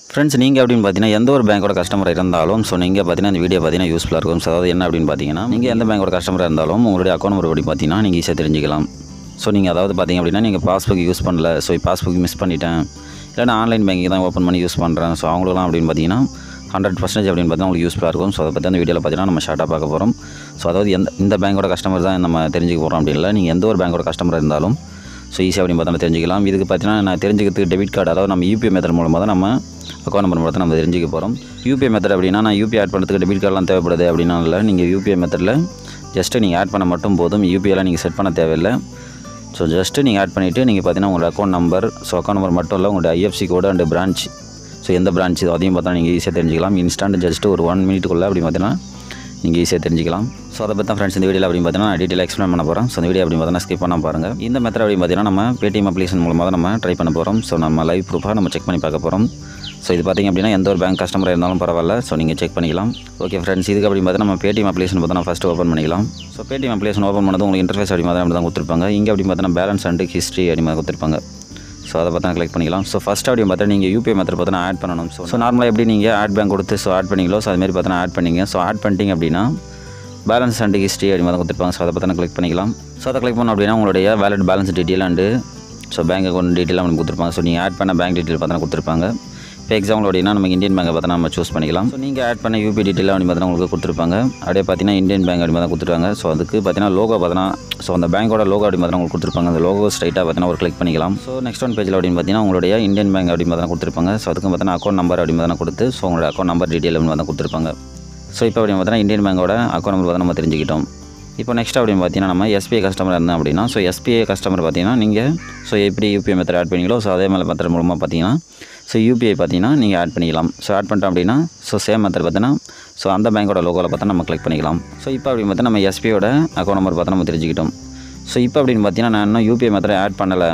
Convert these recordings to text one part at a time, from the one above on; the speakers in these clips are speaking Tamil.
ஃப்ரெண்ட்ஸ் நீங்கள் அப்படின்னு பார்த்தீங்கன்னா எந்த ஒரு பேங்க்கோட கஸ்டமர் இருந்தாலும் ஸோ நீங்கள் பார்த்தீங்கன்னா இந்த வீடியோ பார்த்தீங்கன்னா யூஸ்ஃபுல்லாக இருக்கும் ஸோ அதாவது என்ன அப்படின்னு பார்த்தீங்கன்னா நீங்கள் எந்த பேங்க்கோட கஸ்டமராக இருந்தாலும் உங்களுடைய அக்கௌண்ட் நம்பர் படி பார்த்தீங்கன்னா நீங்கள் ஈஸியாக தெரிஞ்சுக்கலாம் ஸோ நீங்கள் அதாவது பார்த்தீங்க அப்படின்னா நீங்கள் பாஸ்புக் யூஸ் பண்ணல ஸோ பாஸ்புக் மிஸ் பண்ணிட்டேன் இல்லை நான் ஆன்லைன் பேங்கிங் தான் ஓப்பன் பண்ணி யூஸ் பண்ணுறேன் ஸோ அவங்களுக்குலாம் அப்படின்னு பார்த்தீங்கன்னா ஹண்ட்ரட் பர்சன்டேஜ் அப்படின்னு பார்த்தீங்கன்னா உங்களுக்கு யூஸ்ஃபுல்லாக இருக்கும் ஸோ அதை பற்றி அந்த வீடியோவில் பார்த்தீங்கன்னா நம்ம ஷார்ட்டாக பார்க்க போகிறோம் ஸோ அதாவது எந்த இந்த பேங்க்கோட கஸ்டமர் தான் நம்ம தெரிஞ்சுக்க போகிறோம் அப்படின்னு இல்லை நீங்கள் எந்த ஒரு பேங்க்கோட கஸ்டமர் இருந்தாலும் ஸோ ஈஸியாக அப்படின்னு பார்த்தா தெரிஞ்சுக்கலாம் இதுக்கு பார்த்தீங்கன்னா நான் தெரிஞ்சுக்கிறதுக்கு டெபிட் கார்டு அதாவது நம்ம யூபிஐ மெத்தட் மூலமாக தான் நம்ம அக்கௌண்ட் நம்பர் மூலத்தை நம்ம தெரிஞ்சுக்க போகிறோம் யூபிஐ மெத்தட் அப்படின்னா நான் யூபிஐ ஆட் பண்ணுறதுக்கு டெபிட் கார்டெலாம் தேவைப்படுது அப்படின்னா இல்லை நீங்கள் யூபிஐ மெத்தடில் ஜஸ்ட்டு நீங்கள் ஆட் பண்ண மட்டும் போதும் யூபிஐலாம் நீங்கள் செட் பண்ண தேவையில்லை ஸோ ஜஸ்ட்டு நீங்கள் ஆட் பண்ணிவிட்டு நீங்கள் பார்த்தீங்கன்னா உங்களோட account number so account number மட்டும் இல்லை உங்களோட IFSC code and branch so எந்த பிரான்ச் அதையும் பார்த்தா நீங்கள் ஈஸியாக தெரிஞ்சுக்கலாம் இன்ஸ்டன்ட் ஜஸ்ட்டு ஒரு ஒன் மினிட்டுக்குள்ளே அப்படி பார்த்தீங்கன்னா நீங்கள் ஈஸியாக தெரிஞ்சுக்கலாம் ஸோ அதை பற்றி ஃப்ரெண்ட்ஸ் இந்த வீடியோவில் அப்படின்னு பார்த்தீங்கன்னா நான் டீட்டெயில் எக்ஸ்பிளைன் பண்ண போகிறேன் ஸோ இந்த வீடியோ அப்படின்னு பார்த்தீங்கன்னா ஸ்கிப் பண்ண பாருங்கள் இந்த மெத்தட் அப்படின்னு பார்த்தீங்கன்னா நம்ம பேடிஎம் அப்ளிகேஷன் மூலமாக தான் நம்ம ட்ரை பண்ண போகிறோம் ஸோ நம்ம லைவ் ப்ரூஃபாக நம்ம செக் பண்ணி பார்க்க போகிறோம் ஸோ இது பார்த்திங்க அப்படின்னா எந்த ஒரு பேங்க் கஸ்டமராக இருந்தாலும் பரவாயில்ல ஸோ நீங்கள் செக் பண்ணிக்கலாம் ஓகே ஃப்ரெண்ட்ஸ் இதுக்கு அப்படின்னு பார்த்தா நம்ம பேடிஎம் அப்ளிகேஷன் பார்த்தா ஃபஸ்ட்டு ஓப்பன் பண்ணிக்கலாம் ஸோ பேடிஎம் அப்ளிகேஷன் ஓப்பன் பண்ணது உங்களுக்கு இன்டர்ஃபேஸ் அப்படி மாதிரி தான் கொடுத்துருப்பாங்க இங்கே அப்படி பார்த்தா பேலன்ஸ் அண்ட் ஹிஸ்ட்ரி அப்படி மாதிரி கொடுத்துருப்பாங்க ஸோ அதை பார்த்தா கிளிக் பண்ணிக்கலாம் ஸோ ஃபஸ்ட் அப்படி பார்த்தா நீங்கள் யூபிஐ மெத்தட் பார்த்தா ஆட் பண்ணணும் ஸோ ஸோ நார்மலாக எப்படி நீங்கள் ஆட் பேங்க் கொடுத்து ஸோ ஆட் பண்ணிங்களோ ஸோ அதுமாரி பார்த்தா ஆட் பண்ணிங்க ஸோ ஆட் பண்ணிட்டீங்க அப்படின்னா பேலன்ஸ் அண்ட் ஹிஸ்ட்ரி அப்படி மாதிரி கொடுத்துருப்பாங்க ஸோ அதை பார்த்தா கிளிக் பண்ணிக்கலாம் ஸோ அதை கிளிக் பண்ணோம் அப்படின்னா உங்களுடைய wallet balance detail and so bank account detail அவங்க கொடுத்துருப்பாங்க ஸோ நீங்கள் ஆட் பண்ண பேங்க் டீட்டெயில் பார்த்தா கொடுத்துருப்பாங்க இப்போ எக்ஸாம்பிள் அப்படின்னா நம்ம இந்தியன் பேங்கை பார்த்தா நம்ம சூஸ் பண்ணிக்கலாம் ஸோ நீங்கள் ஆட் பண்ண யூபி டீட்டெயில் அப்படி பார்த்தா உங்களுக்கு கொடுத்துருப்பாங்க அப்படியே பார்த்தீங்கன்னா இந்தியன் பேங்க் அப்படி மாதிரி கொடுத்துருவாங்க ஸோ அதுக்கு பார்த்தீங்கன்னா லோகோ பார்த்தீங்கன்னா ஸோ அந்த பேங்கோட லோகோ அப்படி மாதிரி உங்களுக்கு கொடுத்துருப்பாங்க அந்த லோகோ ஸ்ட்ரைட்டாக பார்த்தீங்கன்னா ஒரு கிளிக் பண்ணிக்கலாம் ஸோ நெக்ஸ்ட் ஒன் பேஜில் அப்படின்னு பார்த்தீங்கன்னா உங்களுடைய இந்தியன் பேங்க் அப்படி மாதிரி கொடுத்துருப்பாங்க ஸோ அதுக்கு பார்த்தீங்கன்னா அக்கௌண்ட் நம்பர் அப்படி மாதிரி கொடுத்து ஸோ உங்களோட அக்கௌண்ட் நம்பர் டீட்டெயில் அப்படி மாதிரி கொடுத்துருப்பாங்க ஸோ இப்போ அப்படின்னு பார்த்தீங்கன்னா இந்தியன் பேங்கோட அக்கௌண்ட் நம்பர் பார்த்தா நம்ம தெரிஞ்சுக்கிட்டோம் இப்போ நெக்ஸ்ட் அப்படின்னு பார்த்தீங்கன்னா நம்ம எஸ்பிஐ கஸ்டமர் இருந்தோம் அப்படின்னா ஸோ எஸ்பிஐ கஸ்டமர் பார்த்தீங்கன்னா நீங்கள் ஸோ எப்படி யூபிஐ மெத்தட் ஆட் பண்ணீங்களோ ஸோ அதே மாதிரி மெத்தட் மூலமாக பார்த்தீங்கன்னா ஸோ யூபிஐ பார்த்தீங்கன்னா நீங்கள் ஆட் பண்ணிக்கலாம் ஸோ ஆட் பண்ணிட்டோம் அப்படின்னா ஸோ சேம் மெத்தட் பார்த்தீங்கன்னா ஸோ அந்த பேங்கோட லோகோவில் பார்த்தா நம்ம கிளிக் பண்ணிக்கலாம் ஸோ இப்போ அப்படின்னு பார்த்தா நம்ம எஸ்பிஐயோட அக்கௌண்ட் நம்பர் பார்த்தா நம்ம தெரிஞ்சுக்கிட்டோம் ஸோ இப்போ அப்படின்னு பார்த்தீங்கன்னா நான் இன்னும் யூபிஐ மெத்தட் ஆட் பண்ணலை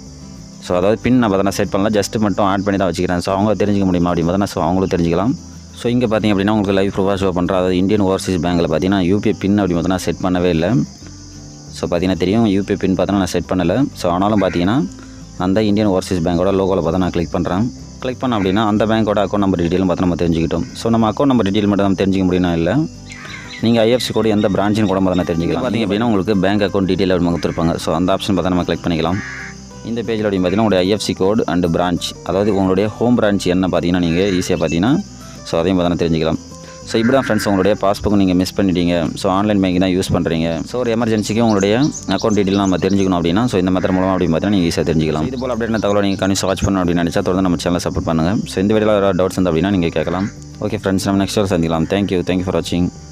ஸோ அதாவது பின் நான் பார்த்தா செட் பண்ணல ஜஸ்ட் மட்டும் ஆட் பண்ணி தான் வச்சுக்கிறேன் ஸோ அவங்க தெரிஞ்சிக்க முடியுமா அப்படின்னு பார்த்தா ஸோ அவங்களும் தெரிஞ்சிக்கலாம் ஸோ இங்கே பார்த்தீங்க அப்படின்னா உங்களுக்கு லைவ் ப்ரூஃபாக ஷோ பண்ணுறோம் அதாவது இந்தியன் ஓவர்சீஸ் பேங்கில் பார்த்தீங்கன்னா யூபிஐ பின் அப்படி பார்த்தா நான் செட் பண்ணவே இல்லை ஸோ பார்த்தீங்கன்னா தெரியும் யூபிஐ பின் பார்த்தா நான் செட் பண்ணலை ஸோ ஆனாலும் பார்த்தீங்கன்னா அந்த இந்தியன் ஓவர்சீஸ் பேங்கோட லோகோவில் பார்த்தா நான் கிளிக் பண்ணுறேன் கிளிக் பண்ண அப்படின்னா அந்த பேங்கோட அக்கௌண்ட் நம்பர் டீட்டெயிலும் பார்த்து நம்ம தெரிஞ்சுக்கிட்டோம் ஸோ நம்ம அக்கௌண்ட் நம்பர் டீட்டெயில் மட்டும் நம்ம தெரிஞ்சிக்க முடியும்னா இல்லை நீங்கள் ஐஎஃப்சி கூட எந்த பிரான்ச்சின் கூட பார்த்தா தெரிஞ்சுக்கலாம் பார்த்தீங்க அப்படின்னா உங்களுக்கு பேங்க் அக்கௌண்ட் டீட்டெயில் அப்படி கொடுத்துருப்பாங்க ஸோ அந்த ஆப்ஷன் பார்த்தா நம்ம கிளிக் பண்ணிக்கலாம் இந்த பேஜில் அப்படின்னு பார்த்தீங்கன்னா உங்களுடைய ஐஎஃப்சி கோட் அண்டு பிரான்ச் அதாவது உங்களுடைய ஹோம் பிரான்ச் என்ன பார்த்தீங்கன்னா நீங்கள் ஈஸியாக பார்த்தீங்கன்னா ஸோ அதையும் பார்த்தா தெரிஞ்சுக்கலாம் ஸோ இப்படி தான் ஃப்ரெண்ட்ஸ் உங்களுடைய பாஸ்புக் நீங்கள் மிஸ் பண்ணிட்டீங்க ஸோ ஆன்லைன் பேங்கிங் தான் யூஸ் பண்ணுறீங்க ஸோ ஒரு எமர்ஜென்சிக்கு உங்களுடைய அக்கௌண்ட் டீட்டெயில் நம்ம தெரிஞ்சுக்கணும் அப்படின்னா ஸோ இந்த மெத்தட் மூலமாக அப்படின்னு பார்த்தீங்கன்னா நீங்கள் ஈஸியாக தெரிஞ்சிக்கலாம் இது போல் அப்டேட் தகவலை நீங்கள் கண்டிப்பாக வாட்ச் பண்ணணும் அப்படின்னு நினச்சா தொடர்ந்து நம்ம சேனலை சப்போர்ட் பண்ணுங்கள் ஸோ இந்த வீடியோவில் டவுட்ஸ் இருந்தால் அப்படின்னா நீங்கள் கேட்கலாம் ஓகே ஃப்ரெண்ட்ஸ் நம்ம நெக்ஸ்ட் சந்திக்கலாம் தேங்க்யூ தேங்க்யூ ஃபார் வாட்சிங்